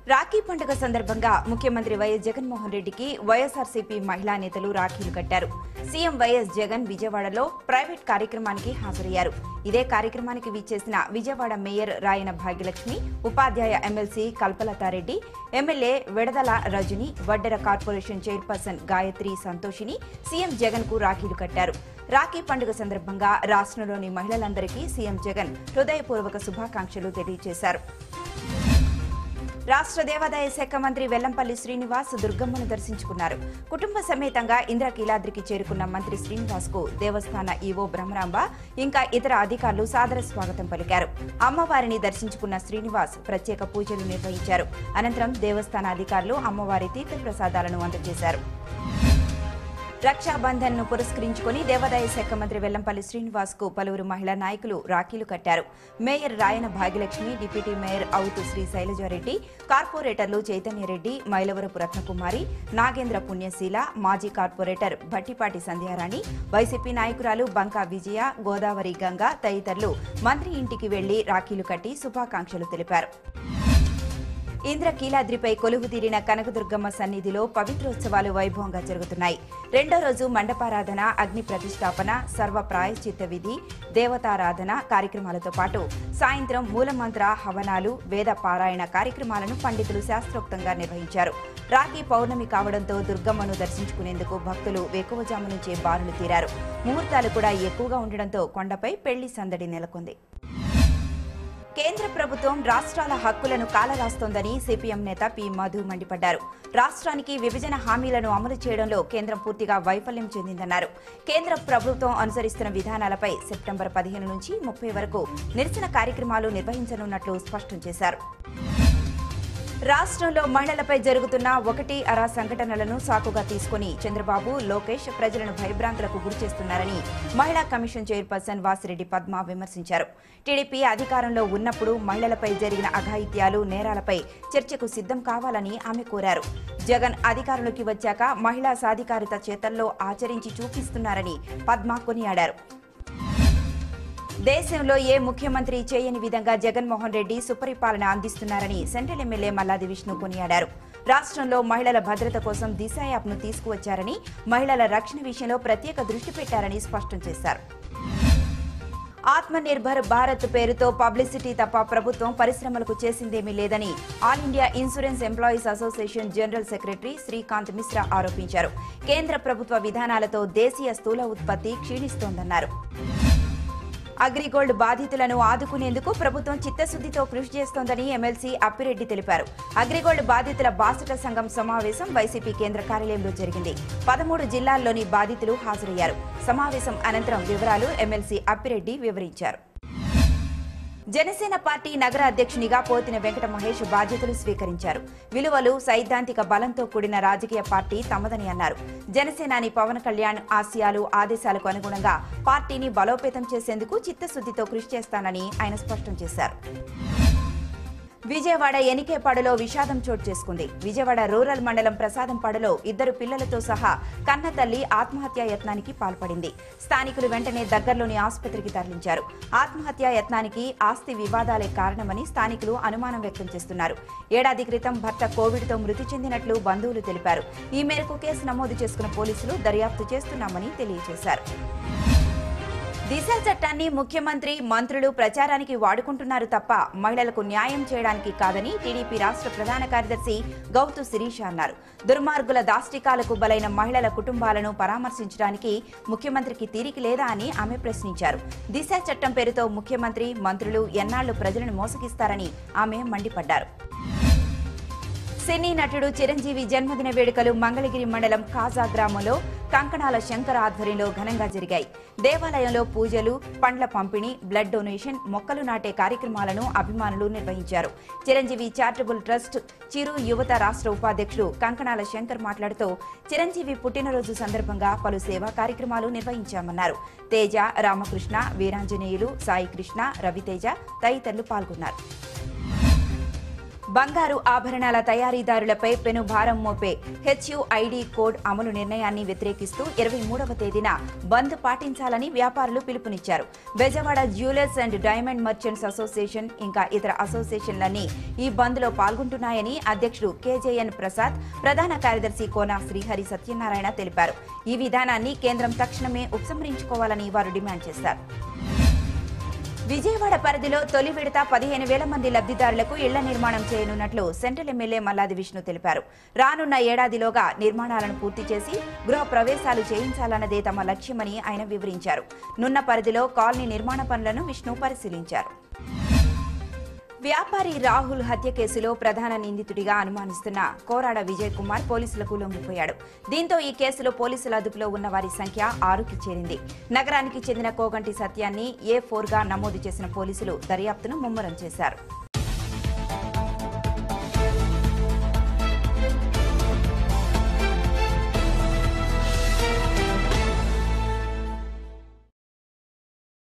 రాఖీ పండుగ సందర్భంగా ముఖ్యమంత్రి వైఎస్ జగన్మోహన్ రెడ్డికి వైఎస్ఆర్సీపీ మహిళా నేతలు రాఖీలు కట్టారు సీఎం వైఎస్ జగన్ విజయవాడలో ప్రైవేట్ కార్యక్రమానికి హాజరయ్యారు ఇదే కార్యక్రమానికి విచ్చేసిన విజయవాడ మేయర్ రాయన భాగ్యలక్ష్మి ఉపాధ్యాయ MLC Kalpalatha Reddy MLA Vidadala Rajini Vaddera corporation chairperson Gayatri Santoshini CM Jagan కు రాఖీలు కట్టారు రాఖీ పండుగ సందర్భంగా రాష్ట్రంలోని మహిళలందరికీ సీఎం జగన్ హృదయపూర్వక శుభాకాంక్షలు తెలియజేశారు రాష్ట్ర దేవాదాయ శాఖ మంత్రి వెల్లంపల్లి శ్రీనివాస్ దుర్గమ్మను దర్శించుకున్నారు కుటుంబ సమేతంగా ఇంద్రకీలాద్రికి చేరుకున్న మంత్రి శ్రీనివాస్ కు దేవస్థాన ఈవో బ్రహ్మరాంబ ఇంకా ఇతర అధికారులు సాదర స్వాగతం పలికారు అమ్మవారిని దర్శించుకున్న శ్రీనివాస్ ప్రత్యేక పూజలు నిర్వహించారు అనంతరం దేవస్థాన అధికారులు అమ్మవారి తీర్థప్రసాదాలను అందజేశారు రక్షాబంధన్ ను పురస్కరించుకుని దేవాదాయ శాఖ మంత్రి వెల్లంపల్లి శ్రీనివాస్ కు పలువురు మహిళా నాయకులు రాఖీలు కట్టారు mayor Rayana Bhagyalakshmi deputy mayor Avutu Sri Sailaja Reddy కార్పొరేటర్లు చైతన్యరెడ్డి మైలవరపు రత్నకుమారి నాగేంద్ర పుణ్యశీల మాజీ కార్పొరేటర్ భట్టిపాటి సంధ్యారాణి వైసీపీ నాయకురాలు బంకా విజయ గోదావరి గంగ తదితరులు మంత్రి ఇంటికి వెళ్లి రాఖీలు కట్టి శుభాకాంక్షలు తెలిపారు ఇంద్రకీలాద్రిపై కొలువు తీరిన కనకదుర్గమ్మ సన్నిధిలో పవిత్రోత్సవాలు వైభవంగా జరుగుతున్నాయి రెండో రోజు మండపారాధన అగ్ని ప్రతిష్టాపన సర్వ ప్రాయశ్చిత్త విధి దేవతారాధన కార్యక్రమాలతో పాటు సాయంత్రం మూలమంత్ర హవనాలు వేద పారాయణ కార్యక్రమాలను పండితులు శాస్త్రోక్తంగా నిర్వహించారు రాఖీ పౌర్ణమి కావడంతో దుర్గమ్మను దర్శించుకునేందుకు భక్తులు వేకువజాము నుంచే బారులు తీరారు ముహూర్తాలు కూడా ఎక్కువగా ఉండడంతో కొండపై పెళ్లి సందడి నెలకొంది కేంద్ర ప్రభుత్వం రాష్ట్రాల హక్కులను కాలరాస్తోందని సిపిఎం నేత పి మధు మండిపడ్డారు రాష్ట్రానికి విభజన హామీలను అమలు చేయడంలో కేంద్రం పూర్తిగా వైఫల్యం చెందిందన్నారు కేంద్ర ప్రభుత్వం అనుసరిస్తున్న విధానాలపై సెప్టెంబర్ పదిహేను నుంచి ముప్పై వరకు నిరసన కార్యక్రమాలు నిర్వహించనున్నట్లు స్పష్టం చేశారు రాష్ట్రంలో మహిళలపై జరుగుతున్న ఒకటి అరా సంఘటనలను సాకుగా తీసుకుని చంద్రబాబు లోకేష్ ప్రజలను భయభ్రాంతులకు గురిచేస్తున్నారని మహిళా కమిషన్ చైర్పర్సన్ వాసిరెడ్డి పద్మ విమర్శించారు టీడీపీ అధికారంలో ఉన్నప్పుడు మహిళలపై జరిగిన అఘాయిత్యాలు నేరాలపై చర్చకు సిద్ధం కావాలని ఆమె కోరారు జగన్ అధికారంలోకి వచ్చాక మహిళా సాధికారిత చేతల్లో ఆచరించి చూపిస్తున్నారని పద్మ కొనియాడారు దేశంలో ఏ ముఖ్యమంత్రి చేయని విధంగా జగన్మోహన్ రెడ్డి సుపరిపాలన అందిస్తున్నారని సెంట్రల్ ఎమ్మెల్యే మల్లాది విష్ణు కొనియాడారు రాష్ట్రంలో మహిళల భద్రత కోసం దిశ యాప్ను తీసుకువచ్చారని మహిళల రక్షణ విషయంలో ప్రత్యేక దృష్టి పెట్టారని స్పష్టం చేశారు ఆత్మనిర్భర్ భారత్ పేరుతో పబ్లిసిటీ తప్ప ప్రభుత్వం పరిశ్రమలకు చేసిందేమీ లేదని All India insurance employees association general secretary Srikanth Mishra ఆరోపించారు కేంద్ర ప్రభుత్వ విధానాలతో దేశీయ స్థూల ఉత్పత్తి క్షీణిస్తోందన్నారు అగ్రిగోల్డ్ బాధితులను ఆదుకునేందుకు ప్రభుత్వం చిత్తశుద్దితో కృషి చేస్తోందని ఎమ్మెల్సీ అప్పిరెడ్డి తెలిపారు అగ్రిగోల్డ్ బాధితుల బాసట సంఘం సమావేశం వైసీపీ కేంద్ర కార్యాలయంలో జరిగింది పదమూడు జిల్లాల్లోని బాధితులు హాజరయ్యారు సమావేశం అనంతరం వివరాలు ఎమ్మెల్సీ అప్పిరెడ్డి వివరించారు జనసేన పార్టీ నగర అధ్యక్షునిగా పోతిన వెంకట మహేష్ బాధ్యతలు స్వీకరించారు విలువలు సైద్ధాంతిక బలంతో కూడిన రాజకీయ పార్టీ తమదని అన్నారు జనసేనాని పవన్ కళ్యాణ్ ఆశయాలు ఆదేశాలకు అనుగుణంగా పార్టీని బలోపేతం చేసేందుకు చిత్తశుద్దితో కృషి చేస్తానని ఆయన స్పష్టం చేశారు విజయవాడ ఎనికేపాడులో విషాదం చోటు చేసుకుంది విజయవాడ రూరల్ మండలం ప్రసాదంపాడులో ఇద్దరు పిల్లలతో సహా కన్న తల్లి ఆత్మహత్యా యత్నానికి పాల్పడింది స్థానికులు వెంటనే దగ్గరలోని ఆసుపత్రికి తరలించారు ఆత్మహత్యా యత్నానికి ఆస్తి వివాదాలే కారణమని స్థానికులు అనుమానం వ్యక్తం చేస్తున్నారు ఏడాది క్రితం భర్త కోవిడ్తో మృతి చెందినట్లు బంధువులు తెలిపారు ఈ మేరకు కేసు నమోదు చేసుకున్న పోలీసులు దర్యాప్తు చేస్తున్నామని తెలియజేశారు దిశ చట్టాన్ని ముఖ్యమంత్రి మంత్రులు ప్రచారానికి వాడుకుంటున్నారు తప్ప మహిళలకు న్యాయం చేయడానికి కాదని టీడీపీ రాష్ట్ర ప్రధాన కార్యదర్శి గౌతు శిరీష అన్నారు దుర్మార్గుల దాష్టికాలకు బలైన మహిళల కుటుంబాలను పరామర్శించడానికి ముఖ్యమంత్రికి తీరిక లేదా అని ఆమె ప్రశ్నించారు దిశ చట్టం పేరుతో ముఖ్యమంత్రి మంత్రులు ఎన్నాళ్లు ప్రజలను మోసగిస్తారని ఆమె మండిపడ్డారు సినీ నటుడు చిరంజీవి జన్మదిన వేడుకలు మంగళగిరి మండలం కాజా గ్రామంలో కంకణాల శంకర ఆధ్వర్యంలో ఘనంగా జరిగాయి దేవాలయంలో పూజలు పండ్ల పంపిణీ బ్లడ్ డొనేషన్ మొక్కలు నాటే కార్యక్రమాలను అభిమానులు నిర్వహించారు చిరంజీవి చారిటబుల్ ట్రస్ట్ చిరు యువత రాష్ట్ర ఉపాధ్యక్షుడు కంకణాల శంకర్ మాట్లాడుతూ చిరంజీవి పుట్టినరోజు సందర్భంగా పలు సేవా కార్యక్రమాలు నిర్వహించామన్నారు తేజ రామకృష్ణ వీరాంజనేయులు సాయి కృష్ణ రవితేజ తదితరులు పాల్గొన్నారు బంగారు ఆభరణాల తయారీదారులపై పెను భారం మోపే హెచ్యుఐడి కోడ్ అమలు నిర్ణయాన్ని వ్యతిరేకిస్తూ ఇరవై మూడవ తేదీన బంద్ పాటించాలని వ్యాపారులు పిలుపునిచ్చారు Bezawada jewellers and diamond merchants association ఇంకా ఇతర అసోసియేషన్లన్నీ ఈ బంద్లో పాల్గొంటున్నాయని అధ్యక్షుడు కేజేఎన్ ప్రసాద్ ప్రధాన కార్యదర్శి కోన శ్రీహరి సత్యనారాయణ తెలిపారు ఈ విధానాన్ని కేంద్రం తక్షణమే ఉపసంహరించుకోవాలని వారు డిమాండ్ చేశారు విజయవాడ పరిధిలో తొలి విడత పదిహేను వేల మంది లబ్ధిదారులకు ఇళ్ల నిర్మాణం చేయనున్నట్లు సెంట్రల్ ఎమ్మెల్యే మల్లాది విష్ణు తెలిపారు రానున్న ఏడాదిలోగా నిర్మాణాలను పూర్తి చేసి గృహ ప్రవేశాలు చేయించాలన్నదే తమ లక్ష్యమని ఆయన వివరించారు నున్న పరిధిలో కాలనీ నిర్మాణ పనులను విష్ణు పరిశీలించారు వ్యాపారి రాహుల్ హత్య కేసులో ప్రధాన నిందితుడిగా అనుమానిస్తున్న కోరాడ విజయ్ కుమార్ పోలీసులకు లొంగిపోయాడు దీంతో ఈ కేసులో పోలీసుల అదుపులో ఉన్న వారి సంఖ్య ఆరుకి చేరింది నగరానికి చెందిన కోగంటి సత్యాన్ని ఏ ఫోర్గా నమోదు చేసిన పోలీసులు దర్యాప్తును ముమ్మరం చేశారు